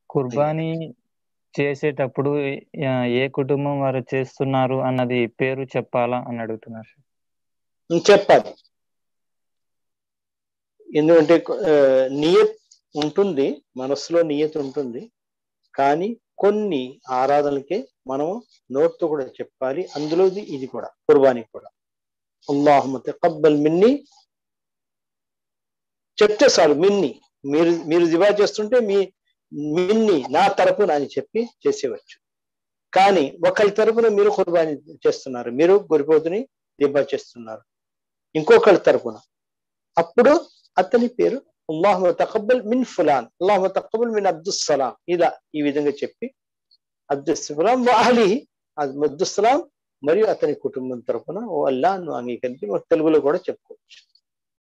కుర్బానీ చేసేటప్పుడు ఆ, ఏ కుటుంబం వారు చేస్తున్నారు అన్నది పేరు చెప్పాలా అని అడుగుతున్నారు సార్. చెప్పాలి ఎందుకంటే ఆ, నియత్ ఉంటుంది మనసులో నియత్ ఉంటుంది కానీ కొన్ని ఆరాధనలకే మనము నోట్తో కూడా చెప్పాలి అందులోది ఇది కూడా కుర్బానీ కూడా అల్లాహుమ తకబ్బల్ మిన్ని చెప్తే చాలు మిన్ని మీరు మీరు దివా చేస్తుంటే మీ మిన్ని నా తరపున అని చెప్పి చేసేవచ్చు కానీ ఒకరి తరపున మీరు కుర్బానీ చేస్తున్నారు మీరు గొరిపోతుని దిబ్బా చేస్తున్నారు ఇంకొకరి తరపున అప్పుడు అతని పేరు అల్లాహు తకబ్బల్ మిన్ ఫులాన్ అల్లాహు తకబ్బల్ మిన్ అబ్దుస్సలాం ఇలా ఈ విధంగా చెప్పి అబ్దుస్సలాం వాహలి అబ్దుస్సలాం మరియు అతని కుటుంబం తరపున ఓ అల్లా నువ్వు అంగీకరించి తెలుగులో కూడా చెప్పుకోవచ్చు